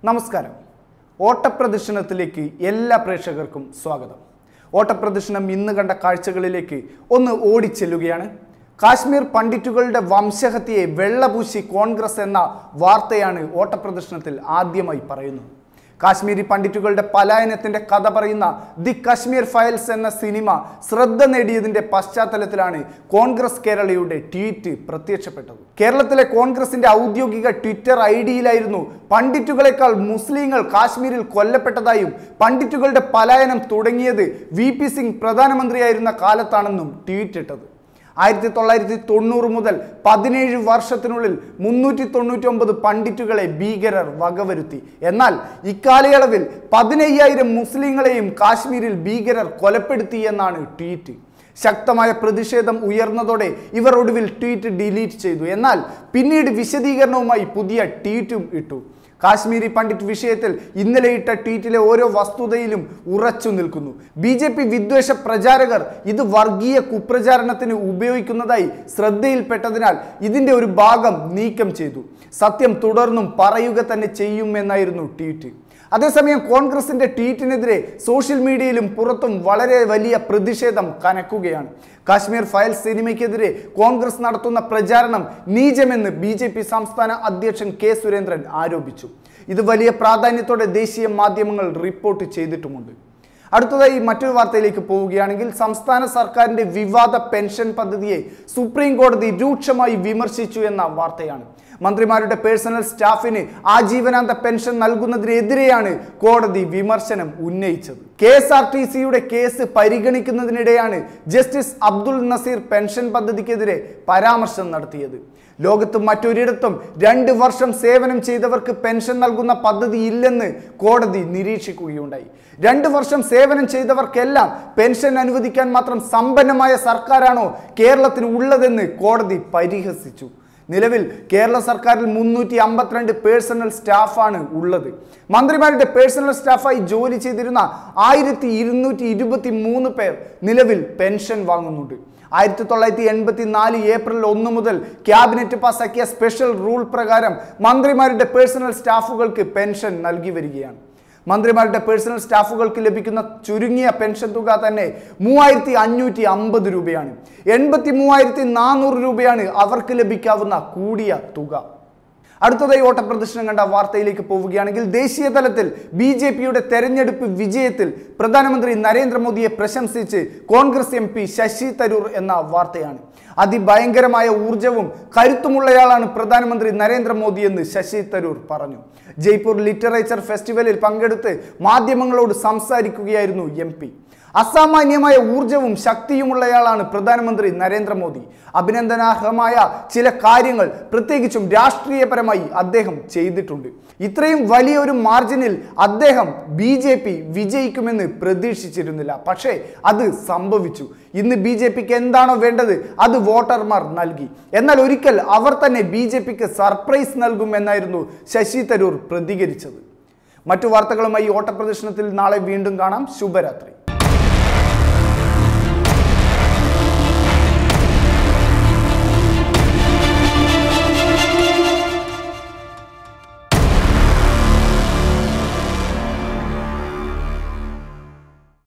നമസ്കാരം ഓട്ടപ്രദർശനത്തിലേക്ക് എല്ലാ പ്രേക്ഷകർക്കും സ്വാഗതം ഓട്ടപ്രദർശനം ഇന്ന് കണ്ട കാഴ്ചകളിലേക്ക് ഒന്ന് ഓടിച്ചെല്ലുകയാണ് കാശ്മീർ പണ്ഡിറ്റുകളുടെ വംശഹത്യയെ വെള്ളപൂശി കോൺഗ്രസ് എന്ന വാർത്തയാണ് ഓട്ടപ്രദർശനത്തിൽ ആദ്യമായി പറയുന്നത് കാശ്മീരി പണ്ഡിറ്റുകളുടെ പലായനത്തിന്റെ കഥ പറയുന്ന ദി കശ്മീർ ഫയൽസ് എന്ന സിനിമ ശ്രദ്ധ നേടിയതിന്റെ പശ്ചാത്തലത്തിലാണ് കോൺഗ്രസ് കേരളയുടെ ട്വീറ്റ് പ്രത്യക്ഷപ്പെട്ടത് കേരളത്തിലെ കോൺഗ്രസിന്റെ ഔദ്യോഗിക ട്വിറ്റർ ഐ ഡിയിലായിരുന്നു പണ്ഡിറ്റുകളെക്കാൾ മുസ്ലിങ്ങൾ കാശ്മീരിൽ കൊല്ലപ്പെട്ടതായും പണ്ഡിറ്റുകളുടെ പലായനം തുടങ്ങിയത് വി പി സിംഗ് പ്രധാനമന്ത്രിയായിരുന്ന കാലത്താണെന്നും ട്വീറ്റ് ഇട്ടത് ആയിരത്തി തൊള്ളായിരത്തി തൊണ്ണൂറ് മുതൽ പതിനേഴ് വർഷത്തിനുള്ളിൽ മുന്നൂറ്റി തൊണ്ണൂറ്റി ഒമ്പത് പണ്ഡിറ്റുകളെ ഭീകരർ വകവരുത്തി എന്നാൽ ഇക്കാലയളവിൽ പതിനയ്യായിരം മുസ്ലിങ്ങളെയും കാശ്മീരിൽ ഭീകരർ കൊലപ്പെടുത്തി എന്നാണ് ട്വീറ്റ് ശക്തമായ പ്രതിഷേധം ഉയർന്നതോടെ ഇവർ ഒടുവിൽ ട്വീറ്റ് ഡിലീറ്റ് ചെയ്തു എന്നാൽ പിന്നീട് വിശദീകരണവുമായി പുതിയ ട്വീറ്റും ഇട്ടു കാശ്മീരി പണ്ഡിറ്റ് വിഷയത്തിൽ ഇന്നലെ ഇട്ട ട്വീറ്റിലെ ഓരോ വസ്തുതയിലും ഉറച്ചു നിൽക്കുന്നു ബി ജെ പി വിദ്വേഷ പ്രചാരകർ ഇത് വർഗീയ കുപ്രചാരണത്തിന് ഉപയോഗിക്കുന്നതായി ശ്രദ്ധയിൽപ്പെട്ടതിനാൽ ഇതിന്റെ ഒരു ഭാഗം നീക്കം ചെയ്തു സത്യം തുടർന്നും പറയുക തന്നെ ചെയ്യുമെന്നായിരുന്നു ട്വീറ്റ് അതേസമയം കോൺഗ്രസിന്റെ ട്വീറ്റിനെതിരെ സോഷ്യൽ മീഡിയയിലും പുറത്തും വളരെ വലിയ പ്രതിഷേധം കനക്കുകയാണ് കാശ്മീർ ഫയൽ സിനിമയ്ക്കെതിരെ കോൺഗ്രസ് നടത്തുന്ന പ്രചാരണം നീചമെന്ന് ബി ജെ പി സംസ്ഥാന അധ്യക്ഷൻ കെ സുരേന്ദ്രൻ ആരോപിച്ചു ഇത് വലിയ പ്രാധാന്യത്തോടെ ദേശീയ മാധ്യമങ്ങൾ റിപ്പോർട്ട് ചെയ്തിട്ടുമുണ്ട് അടുത്തതായി മറ്റൊരു വാർത്തയിലേക്ക് പോവുകയാണെങ്കിൽ സംസ്ഥാന സർക്കാരിന്റെ വിവാദ പെൻഷൻ പദ്ധതിയെ സുപ്രീം കോടതി രൂക്ഷമായി വിമർശിച്ചു എന്ന വാർത്തയാണ് മന്ത്രിമാരുടെ പേഴ്സണൽ സ്റ്റാഫിന് ആജീവനാന്ത പെൻഷൻ നൽകുന്നതിനെതിരെയാണ് കോടതി വിമർശനം ഉന്നയിച്ചത് കെ എസ് ആർ ടി സിയുടെ കേസ് പരിഗണിക്കുന്നതിനിടെയാണ് ജസ്റ്റിസ് അബ്ദുൾ നസീർ പെൻഷൻ പദ്ധതിക്കെതിരെ പരാമർശം നടത്തിയത് ലോകത്ത് മറ്റൊരിടത്തും രണ്ട് വർഷം സേവനം ചെയ്തവർക്ക് പെൻഷൻ നൽകുന്ന പദ്ധതി ഇല്ലെന്ന് കോടതി നിരീക്ഷിക്കുകയുണ്ടായി രണ്ട് വർഷം സേവനം ചെയ്തവർക്കെല്ലാം പെൻഷൻ അനുവദിക്കാൻ മാത്രം സമ്പന്നമായ സർക്കാരാണോ കേരളത്തിന് ഉള്ളതെന്ന് കോടതി പരിഹസിച്ചു നിലവിൽ കേരള സർക്കാരിൽ മുന്നൂറ്റി അമ്പത്തിരണ്ട് പേഴ്സണൽ സ്റ്റാഫാണ് ഉള്ളത് മന്ത്രിമാരുടെ പേഴ്സണൽ സ്റ്റാഫായി ജോലി ചെയ്തിരുന്ന ആയിരത്തി ഇരുന്നൂറ്റി ഇരുപത്തി മൂന്ന് പേർ നിലവിൽ പെൻഷൻ വാങ്ങുന്നുണ്ട് ആയിരത്തി തൊള്ളായിരത്തി എൺപത്തി നാല് ഏപ്രിൽ ഒന്ന് മുതൽ ക്യാബിനറ്റ് പാസാക്കിയ സ്പെഷ്യൽ റൂൾ പ്രകാരം മന്ത്രിമാരുടെ പേഴ്സണൽ സ്റ്റാഫുകൾക്ക് പെൻഷൻ നൽകി വരികയാണ് മന്ത്രിമാരുടെ പേഴ്സണൽ സ്റ്റാഫുകൾക്ക് ലഭിക്കുന്ന ചുരുങ്ങിയ പെൻഷൻ തുക തന്നെ മൂവായിരത്തി അഞ്ഞൂറ്റി അമ്പത് രൂപയാണ് എൺപത്തി മൂവായിരത്തി നാനൂറ് രൂപയാണ് അവർക്ക് ലഭിക്കാവുന്ന കൂടിയ തുക അടുത്തതായി ഓട്ടപ്രദർശനം കണ്ട വാർത്തയിലേക്ക് പോവുകയാണെങ്കിൽ ദേശീയ തലത്തിൽ ബി ജെ പിയുടെ തെരഞ്ഞെടുപ്പ് വിജയത്തിൽ പ്രധാനമന്ത്രി നരേന്ദ്രമോദിയെ പ്രശംസിച്ച് Congress M P Shashi Tharoor എന്ന വാർത്തയാണ് അതിഭയങ്കരമായ ഊർജവും കരുത്തുമുള്ളയാളാണ് പ്രധാനമന്ത്രി നരേന്ദ്രമോദി എന്ന് ശശി തരൂർ പറഞ്ഞു ജയ്പൂർ ലിറ്ററേച്ചർ ഫെസ്റ്റിവലിൽ പങ്കെടുത്ത് മാധ്യമങ്ങളോട് സംസാരിക്കുകയായിരുന്നു എം പി അസാമാന്യമായ ഊർജവും ശക്തിയുമുള്ളയാളാണ് പ്രധാനമന്ത്രി നരേന്ദ്രമോദി അഭിനന്ദനാർഹമായ ചില കാര്യങ്ങൾ പ്രത്യേകിച്ചും രാഷ്ട്രീയപരമായി അദ്ദേഹം ചെയ്തിട്ടുണ്ട് ഇത്രയും വലിയ ഒരു മാർജിനിൽ അദ്ദേഹം ബി ജെ പി വിജയിക്കുമെന്ന് പ്രതീക്ഷിച്ചിരുന്നില്ല പക്ഷേ അത് സംഭവിച്ചു ഇന്ന് ബി ജെ പിക്ക് എന്താണോ വേണ്ടത് അത് വോട്ടർമാർ നൽകി എന്നാൽ ഒരിക്കൽ അവർ തന്നെ ബി ജെ പിക്ക് സർപ്രൈസ് നൽകുമെന്നായിരുന്നു ശശി തരൂർ പ്രതികരിച്ചത് മറ്റു വാർത്തകളുമായി ഓട്ടപ്രദർശനത്തിൽ നാളെ വീണ്ടും കാണാം ശുഭരാത്രി